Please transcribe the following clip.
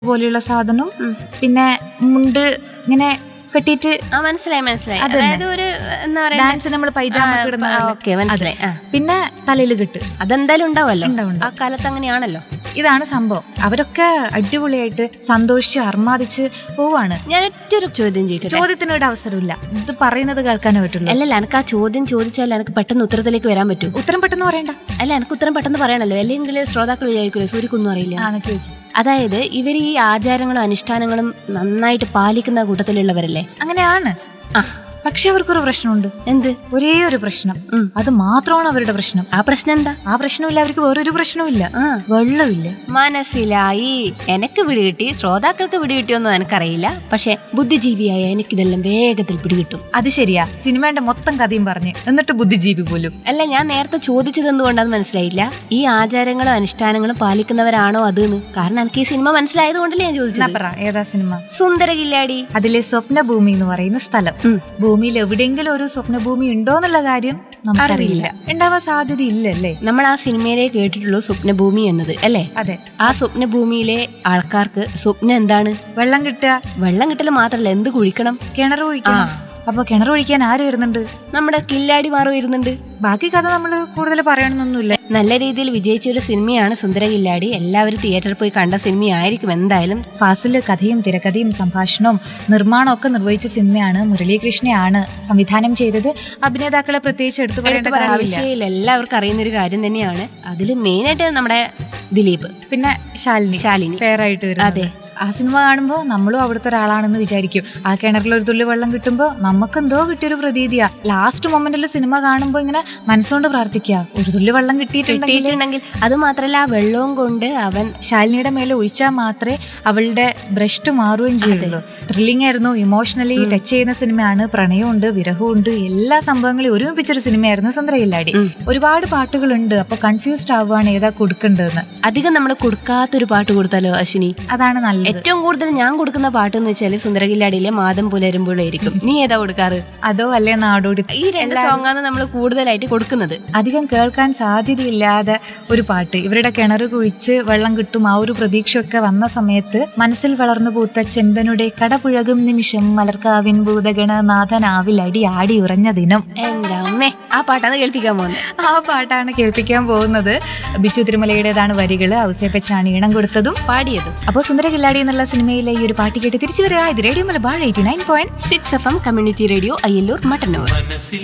പോലെയുള്ള സാധനം പിന്നെ മുണ്ട് ഇങ്ങനെ കെട്ടിയിട്ട് ആ മനസ്സിലായി മനസ്സിലായി അതായത് ഒരു എന്താ പറയാ ഡാൻസ് നമ്മൾ പൈജാമ ഇടുന്ന പോലെ. ഓക്കെ മനസ്സിലായി ആ പിന്നെ തലയിൽ കെട്ട് അതെന്തായാലും ഉണ്ടാവല്ലോ ഉണ്ടാവും, ആ കാലത്ത് അങ്ങനെയാണല്ലോ ഇതാണ് സംഭവം അവരൊക്കെ അടിപൊളിയായിട്ട് സന്തോഷിച്ച് അർമാദിച്ച് പോവാണ് ഞാൻ ഒറ്റൊരു ചോദ്യം ചോദിക്കട്ടെ ചോദ്യത്തിന് ഒരു അവസരമില്ല ഇത് പറയുന്നത് കേൾക്കാനേ പറ്റുള്ളൂ അല്ലല്ല എനിക്ക് ആ ചോദ്യം ചോദിച്ചാൽ എനിക്ക് പെട്ടെന്ന് ഉത്തരത്തിലേക്ക് വരാൻ പറ്റും ഉത്തരം പെട്ടെന്ന് പറയണ്ട അല്ല എനിക്ക് ഉത്തരം പെട്ടെന്ന് പറയണല്ലോ അല്ലെങ്കിൽ ശ്രോതാക്കൾ വിചാരിക്കൂലേ സൂര്യക്കൊന്നും അറിയില്ല ആണ് ചോദിക്കും അതായത് ഇവർ ഈ ആചാരങ്ങളും അനുഷ്ഠാനങ്ങളും നന്നായിട്ട് പാലിക്കുന്ന കൂട്ടത്തിലുള്ളവരല്ലേ അങ്ങനെയാണ് ആ പക്ഷെ അവർക്കൊരു പ്രശ്നമുണ്ട് എന്ത് ഒരേ ഒരു പ്രശ്നം ഉം. അത് മാത്രമാണ് അവരുടെ പ്രശ്നം ആ പ്രശ്നം എന്താ ആ പ്രശ്നമില്ല അവർക്ക് വേറൊരു പ്രശ്നമില്ല ആ വെള്ളമില്ല മനസ്സിലായി എനക്ക് പിടികിട്ടി ശ്രോതാക്കൾക്ക് പിടികിട്ടിയൊന്നും എനിക്കറിയില്ല പക്ഷെ ബുദ്ധിജീവിയായ എനിക്കിതെല്ലാം വേഗത്തിൽ പിടികിട്ടും അത് ശരിയാ സിനിമയുടെ മൊത്തം കഥയും പറഞ്ഞ് എന്നിട്ട് ബുദ്ധിജീവി പോലും അല്ല ഞാൻ നേരത്തെ ചോദിച്ചത് എന്തുകൊണ്ടാന്ന് മനസ്സിലായില്ല ഈ ആചാരങ്ങളും അനുഷ്ഠാനങ്ങളും പാലിക്കുന്നവരാണോ അത് എന്ന് കാരണം എനിക്ക് ഈ സിനിമ മനസ്സിലായത് കൊണ്ടല്ലേ ഞാൻ എന്നാ ചോദിച്ചത് പറ ഏതാ സിനിമ സുന്ദരകില്ലാടി അതിലെ സ്വപ്നഭൂമി എന്ന് പറയുന്ന സ്ഥലം ഉം. ഭൂമിയിൽ എവിടെയെങ്കിലും ഒരു സ്വപ്നഭൂമി ഉണ്ടോ എന്നുള്ള കാര്യം നമുക്കറിയില്ല ഉണ്ടാവാൻ സാധ്യതയില്ലല്ലേ നമ്മൾ ആ സിനിമയിലെ കേട്ടിട്ടുള്ളൂ സ്വപ്നഭൂമി എന്നത് അല്ലേ അതെ ആ സ്വപ്നഭൂമിയിലെ ആൾക്കാർക്ക് സ്വപ്നം എന്താണ് വെള്ളം കിട്ടുക വെള്ളം കിട്ടൽ മാത്രല്ല എന്ത് കുഴിക്കണം കിണർ ഒഴിക്കണം അപ്പൊ കിണർ ഒഴിക്കാൻ ആര് വരുന്നുണ്ട് നമ്മുടെ കില്ലാടി മാറി വരുന്നുണ്ട് ബാക്കി കഥ നമ്മൾ കൂടുതൽ പറയണമെന്നൊന്നുമില്ല നല്ല രീതിയിൽ വിജയിച്ച ഒരു സിനിമയാണ് സുന്ദര കില്ലാടി എല്ലാവരും തിയേറ്ററിൽ പോയി കണ്ട സിനിമയായിരിക്കും എന്തായാലും ഫാസില് കഥയും തിരക്കഥയും സംഭാഷണവും നിർമ്മാണവും ഒക്കെ നിർവഹിച്ച സിനിമയാണ് മുരളീകൃഷ്ണയാണ് സംവിധാനം ചെയ്തത് അഭിനേതാക്കളെ പ്രത്യേകിച്ച് എടുത്തു പറയേണ്ട എടുത്ത് പറയേണ്ട കാര്യമില്ല ആവശ്യമില്ല എല്ലാവർക്കും അറിയുന്ന ഒരു കാര്യം തന്നെയാണ് അതിൽ മെയിനായിട്ട് നമ്മുടെ ദിലീപ് പിന്നെ ശാലിനി ശാലിനി പേരായിട്ട് വരും അതെ. ആ സിനിമ കാണുമ്പോൾ നമ്മളും അവിടുത്തെ ഒരാളാണെന്ന് വിചാരിക്കും ആ കിണറിൽ ഒരു തുള്ളി വെള്ളം കിട്ടുമ്പോൾ നമുക്ക് എന്തോ കിട്ടിയൊരു പ്രതീതിയാ ലാസ്റ്റ് മൊമെന്റിൽ സിനിമ കാണുമ്പോൾ ഇങ്ങനെ മനസ്സുകൊണ്ട് പ്രാർത്ഥിക്കുക ഒരു തുള്ളി വെള്ളം കിട്ടിയിട്ടുണ്ടെങ്കിൽ കിട്ടിയിട്ടുണ്ടെങ്കിൽ അത് മാത്രല്ല ആ വെള്ളവും കൊണ്ട് അവൻ ശാലിനിയുടെ മേലെ ഒഴിച്ചാൽ മാത്രമേ അവളുടെ ബ്രസ്റ്റ് മാറുകയും ചെയ്യുള്ളൂ ത്രില്ലിംഗ് ആയിരുന്നു ഇമോഷണലി ടച്ച് ചെയ്യുന്ന സിനിമയാണ് പ്രണയമുണ്ട് വിരഹമുണ്ട് എല്ലാ സംഭവങ്ങളെയും ഒരുമിപ്പിച്ചൊരു സിനിമയായിരുന്നു സുന്ദരയില്ലാടി ഒരുപാട് പാട്ടുകളുണ്ട് അപ്പൊ കൺഫ്യൂസ്ഡ് ആവുകയാണ് ഏതാ കൊടുക്കേണ്ടതെന്ന് അധികം നമ്മൾ കൊടുക്കാത്തൊരു പാട്ട് കൊടുത്താലോ അശ്വിനി അതാണ് നല്ലത് ഏറ്റവും കൂടുതൽ ഞാൻ കൊടുക്കുന്ന പാട്ട് എന്ന് വെച്ചാൽ സുന്ദരകില്ലാടിയിലെ മാതം പുലരുമ്പോഴായിരിക്കും നീ ഏതാ കൊടുക്കാറ് അതോ അല്ലേ നാടോടി ഈ രണ്ട് സോങ്ങാണ് നമ്മൾ കൂടുതലായിട്ട് കൊടുക്കുന്നത് അധികം കേൾക്കാൻ സാധ്യതയില്ലാതെ ഒരു പാട്ട് ഇവരുടെ കിണർ കുഴിച്ച് വെള്ളം കിട്ടും ആ ഒരു പ്രതീക്ഷയൊക്കെ വന്ന സമയത്ത് മനസ്സിൽ വളർന്നു പൂത്ത ചെമ്പനുടെ കടപുഴകും നിമിഷം മലർക്കാവിൻ ഭൂതഗണ നാഥനാവിൽ അടി ആടി ഉറഞ്ഞ ദിനം എന്റെ അമ്മേ ആ പാട്ടാണ് കേൾപ്പിക്കാൻ പോകുന്നത് ആ പാട്ടാണ് കേൾപ്പിക്കാൻ പോകുന്നത് ബിച്ചു തിരുമലയുടേതാണ് വരികള് ഔസേപ്പച്ചാണ് ഈണം കൊടുത്തതും പാടിയതും അപ്പോൾ സുന്ദര കില്ലാടി എന്നുള്ള സിനിമയിലെ ഈ ഒരു പാട്ട് കേട്ട് തിരിച്ചു വരിക ഇത് radio Malabar eighty nine point six F M community radio Ayyallur Mattannur